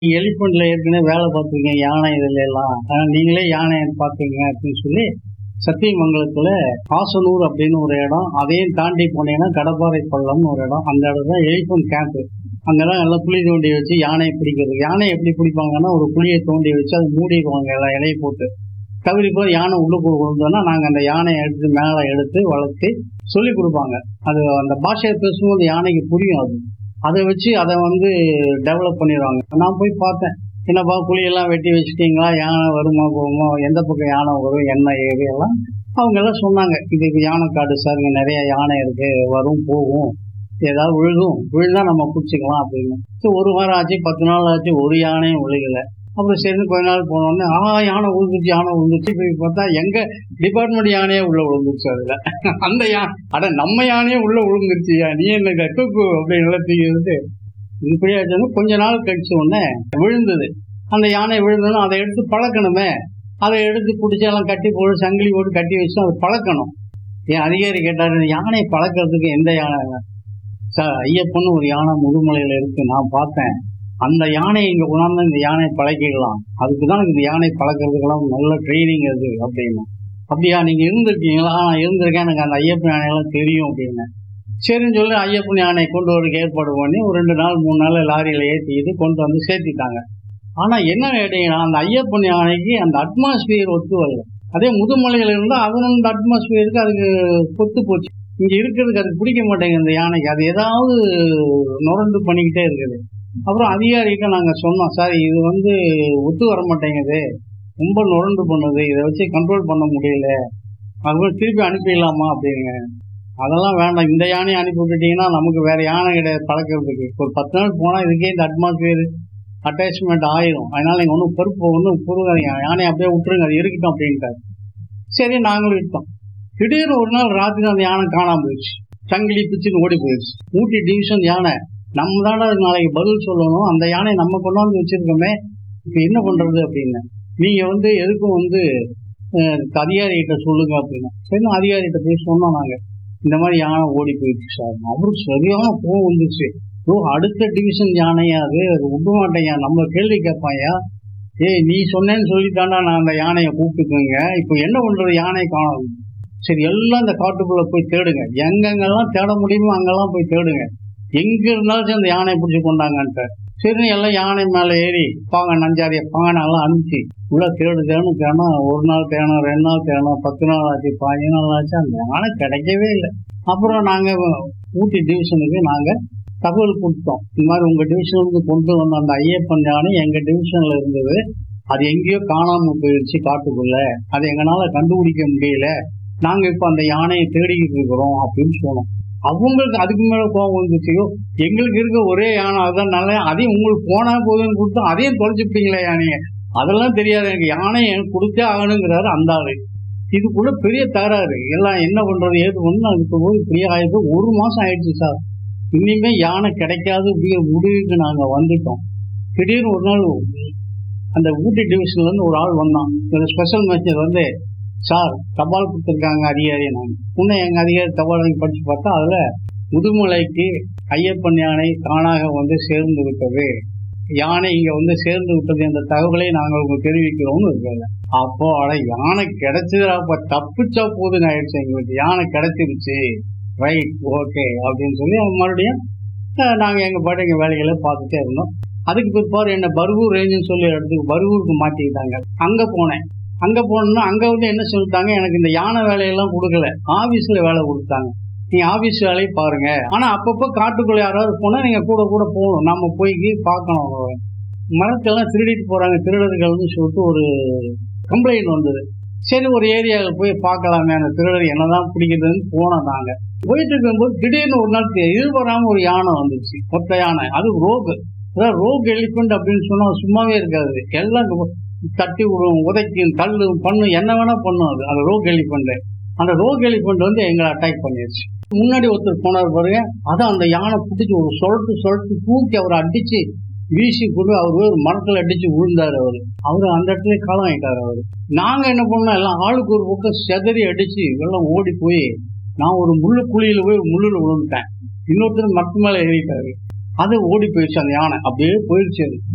எலிஃபண்ட்ல ஏற்கனவே வேலை பார்த்துருக்கீங்க யானை இதுல எல்லாம் ஆனா நீங்களே யானையை பார்த்துங்க அப்படின்னு சொல்லி சத்தியமங்கலத்துல ஆசனூர் அப்படின்னு ஒரு இடம் அதையும் தாண்டி போனீங்கன்னா கடப்பாறை பள்ளம்னு ஒரு இடம் அந்த இடம் தான் எலிஃபண்ட் கேம்ப் அங்கெல்லாம் எல்லாம் குழி தோண்டி வச்சு யானையை பிடிக்கிறது யானை எப்படி பிடிப்பாங்கன்னா ஒரு குழியை தோண்டி வச்சு அதை மூடிடுவாங்க எல்லாம் இலையை போட்டு தவறி போய் யானை உள்ளுக்குள்ள விழுந்தோன்னா நாங்கள் அந்த யானையை எடுத்து மேலே எடுத்து வளர்த்து சொல்லி கொடுப்பாங்க அது அந்த பாஷையை பேசும்போது யானைக்கு புரியும் அது அதை வச்சு அதை வந்து டெவலப் பண்ணிடுவாங்க நான் போய் பார்த்தேன் என்னப்பா குழியெல்லாம் வெட்டி வச்சுட்டீங்களா யானை வருமா போகுமா எந்த பக்கம் யானை வரும் என்ன ஏது எல்லாம் அவங்க எல்லாம் சொன்னாங்க இதுக்கு யானை காடு சார் இங்கே நிறைய யானை இருக்கு வரும் போகும் ஏதாவது விழுகும் விழுந்தா நம்ம பிடிச்சிக்கலாம் அப்படின்னு ஸோ ஒரு வாரம் ஆச்சு பத்து நாள் ஆச்சு ஒரு யானையும் விழுகலை அப்புறம் சரி கொஞ்ச நாள் போனோடனே ஆ யானை விழுந்துச்சு யானை விழுந்துச்சு போய் பார்த்தா எங்க டிபார்ட்மெண்ட் யானையே உள்ள விழுந்துருச்சு அதுல அந்த யானை அட நம்ம யானையே உள்ள விழுந்துருச்சியா நீ என்ன கக்கு அப்படின்னு எல்லாம் தூக்கிட்டு இப்படியே ஆச்சுன்னா கொஞ்ச நாள் கழிச்ச உடனே விழுந்தது அந்த யானை விழுந்ததும் அதை எடுத்து பழக்கணுமே அதை எடுத்து பிடிச்சி எல்லாம் கட்டி போட்டு சங்கிலி போட்டு கட்டி வச்சு அதை பழக்கணும் என் அதிகாரி கேட்டாரு யானையை பழக்கிறதுக்கு எந்த யானை சார் ஐயப்பன் ஒரு யானை முதுமலையில இருக்கு நான் பார்த்தேன் அந்த யானையை இங்க கொண்டாந்து இந்த யானையை பழக்கிடலாம் அதுக்கு தான் இந்த யானை பழக்கிறதுக்கெல்லாம் நல்ல ட்ரைனிங் அது அப்படின்னு அப்படியா நீங்க இருந்திருக்கீங்களா நான் இருந்திருக்கேன் எனக்கு அந்த ஐயப்பன் யானையெல்லாம் தெரியும் அப்படின்னு சரின்னு சொல்லி ஐயப்பன் யானையை கொண்டு வரதுக்கு ஏற்பாடு பண்ணி ஒரு ரெண்டு நாள் மூணு நாள் லாரியில ஏற்றிக்கிட்டு கொண்டு வந்து சேர்த்திட்டாங்க ஆனா என்ன கேட்டீங்கன்னா அந்த ஐயப்பன் யானைக்கு அந்த அட்மாஸ்பியர் ஒத்து வரல அதே முதுமலையில இருந்தா அது அந்த அட்மாஸ்பியருக்கு அதுக்கு கொத்து போச்சு இங்க இருக்கிறதுக்கு அது பிடிக்க மாட்டேங்குது இந்த யானைக்கு அது ஏதாவது நுரண்டு பண்ணிக்கிட்டே இருக்குது அப்புறம் அதிகாரிகிட்ட நாங்க சொன்னோம் சார் இது வந்து ஒத்து வர மாட்டேங்குது ரொம்ப நுரண்டு பண்ணுது இதை வச்சு கண்ட்ரோல் பண்ண முடியல அதுபோல் திருப்பி அனுப்பிடலாமா அப்படிங்க அதெல்லாம் வேண்டாம் இந்த யானையை அனுப்பி விட்டுட்டீங்கன்னா நமக்கு வேற யானை கிடையாது பழக்கிறதுக்கு ஒரு பத்து நாள் போனா இதுக்கே இந்த அட்மாஸ்பியர் அட்டாச்மெண்ட் ஆயிரும் அதனால நீங்க ஒன்றும் பொறுப்பு ஒன்றும் புரியாதீங்க யானையை அப்படியே விட்டுருங்க அது இருக்கட்டும் அப்படின்ட்டாரு சரி நாங்களும் விட்டோம் திடீர்னு ஒரு நாள் ராத்திரி அந்த யானை காணாம போயிடுச்சு சங்கிலி பிச்சுன்னு ஓடி போயிடுச்சு ஊட்டி டிவிஷன் யானை நம்ம தானே அதுக்கு நாளைக்கு பதில் சொல்லணும் அந்த யானையை நம்ம கொண்டாந்து வச்சிருக்கோமே இப்போ என்ன பண்றது அப்படின்னு நீங்க வந்து எதுக்கும் வந்து அதிகாரிகிட்ட சொல்லுங்க அப்படின்னு சரி அதிகாரிகிட்ட போய் சொன்னோம் நாங்க இந்த மாதிரி யானை ஓடி போயிடுச்சு சார் அவருக்கு சரியான கோவம் வந்துச்சு ஓ அடுத்த டிவிஷன் யானையா அது அது விட மாட்டேங்க நம்ம கேள்வி கேட்பாயா ஏய் நீ சொன்னேன்னு சொல்லித்தாண்டா நான் அந்த யானையை கூப்பிட்டுக்கோங்க இப்போ என்ன பண்றது யானை காணும் சரி எல்லாம் இந்த காட்டுக்குள்ள போய் தேடுங்க எங்கெங்கெல்லாம் தேட முடியுமோ அங்கெல்லாம் போய் தேடுங்க எங்க இருந்தாலும் சரி அந்த யானையை பிடிச்சி கொண்டாங்கன்ட்டு சரி எல்லாம் யானை மேலே ஏறி பாங்க நஞ்சாரிய பாங்கனெல்லாம் அனுப்பிச்சு உள்ள தேடு தேணும் தேணும் ஒரு நாள் தேணும் ரெண்டு நாள் தேணும் பத்து நாள் ஆச்சு பாஞ்சு நாள் ஆச்சு அந்த யானை கிடைக்கவே இல்லை அப்புறம் நாங்க ஊட்டி டிவிஷனுக்கு நாங்க தகவல் கொடுத்தோம் இந்த மாதிரி உங்க டிவிஷனுக்கு கொண்டு வந்த அந்த ஐயப்பன் யானை எங்க டிவிஷன்ல இருந்தது அது எங்கேயோ காணாம போயிடுச்சு காட்டுக்குள்ள அதை எங்களால கண்டுபிடிக்க முடியல நாங்க இப்ப அந்த யானையை தேடிக்கிட்டு இருக்கிறோம் அப்படின்னு சொன்னோம் அவங்களுக்கு அதுக்கு மேல கோபம் வந்துச்சுயோ எங்களுக்கு இருக்க ஒரே யானை அதுதான் நல்ல அதையும் உங்களுக்கு போனா போதுன்னு கொடுத்தோம் அதையும் தொலைச்சுட்டீங்களே யானையை அதெல்லாம் தெரியாது எனக்கு யானை எனக்கு கொடுத்தே ஆகணுங்கிறாரு அந்த ஆளு இதுக்குள்ள பெரிய தகராறு எல்லாம் என்ன பண்றது ஏது பண்ணு அதுக்கு போய் பெரிய ஆயிடுச்சு ஒரு மாசம் ஆயிடுச்சு சார் இனிமே யானை கிடைக்காது அப்படிங்கிற முடிவுக்கு நாங்க வந்துட்டோம் திடீர்னு ஒரு நாள் அந்த ஊட்டி டிவிஷன்ல இருந்து ஒரு ஆள் வந்தான் ஒரு ஸ்பெஷல் மேட்சர் வந்து சார் தபால் கொடுத்துருக்காங்க அதிகாரி நான் உன்னை எங்க அதிகாரி தபால் வாங்கி படிச்சு பார்த்தா அதுல முதுமலைக்கு ஐயப்பன் யானை தானாக வந்து சேர்ந்து விட்டது யானை இங்க வந்து சேர்ந்து விட்டது என்ற தகவலை நாங்கள் உங்களுக்கு தெரிவிக்கிறோம்னு இருக்காங்க அப்போ அட யானை கிடைச்சதுடா அப்ப தப்பிச்சா போதுன்னு ஆயிடுச்சு எங்களுக்கு யானை கிடைச்சிருச்சு ரைட் ஓகே அப்படின்னு சொல்லி மறுபடியும் நாங்க எங்க பாட்டு எங்க வேலைகளை பார்த்துட்டே இருந்தோம் அதுக்கு பிற்பாடு என்ன பர்கூர் ரேஞ்சுன்னு சொல்லி இடத்துக்கு பர்கூருக்கு மாட்டிக்கிட்டாங்க அங்க போனேன் அங்க போனோம்னா அங்க வந்து என்ன சொல்லிட்டாங்க எனக்கு இந்த யானை வேலையெல்லாம் கொடுக்கல ஆபீஸ்ல வேலை கொடுத்தாங்க நீங்க ஆபீஸ் வேலையை பாருங்க ஆனா அப்பப்போ காட்டுக்குள்ள யாராவது போனா நீங்க கூட கூட போகணும் நம்ம போய் பார்க்கணும் மரத்தெல்லாம் திருடிட்டு போறாங்க திருடர்கள்னு சொல்லிட்டு ஒரு கம்ப்ளைண்ட் வந்தது சரி ஒரு ஏரியாவில் போய் பார்க்கலாமே அந்த திருடர் என்னதான் பிடிக்கிறதுன்னு போனோம் நாங்க போயிட்டு இருக்கும்போது திடீர்னு ஒரு நாள் எதிர்பாராம ஒரு யானை வந்துச்சு ஒத்த யானை அது ரோகு அதாவது ரோக் எலிஃபென்ட் அப்படின்னு சொன்னா சும்மாவே இருக்காது எல்லாம் தட்டி விடும் உதைக்கும் தள்ளும் பண்ணும் என்ன வேணா பண்ணும் அது அந்த ரோக் எலிஃபெண்ட் அந்த ரோக் எலிஃபெண்ட் வந்து எங்களை அட்டாக் பண்ணிடுச்சு முன்னாடி ஒருத்தர் போனார் பாருங்க அதான் அந்த யானை பிடிச்சி ஒரு சொலட்டு சொலட்டு தூக்கி அவரை அடிச்சு வீசி கொண்டு அவர் ஒரு மரத்துல அடிச்சு விழுந்தாரு அவரு அவரு அந்த இடத்துல காலம் ஆயிட்டாரு அவரு நாங்க என்ன பண்ணோம் எல்லாம் ஆளுக்கு ஒரு பக்கம் செதறி அடிச்சு எல்லாம் ஓடி போய் நான் ஒரு முள்ளு குழியில போய் முள்ளுல விழுந்துட்டேன் இன்னொருத்தர் மரத்து மேல ஏறிட்டாரு அது ஓடி போயிடுச்சு அந்த யானை அப்படியே போயிடுச்சு அது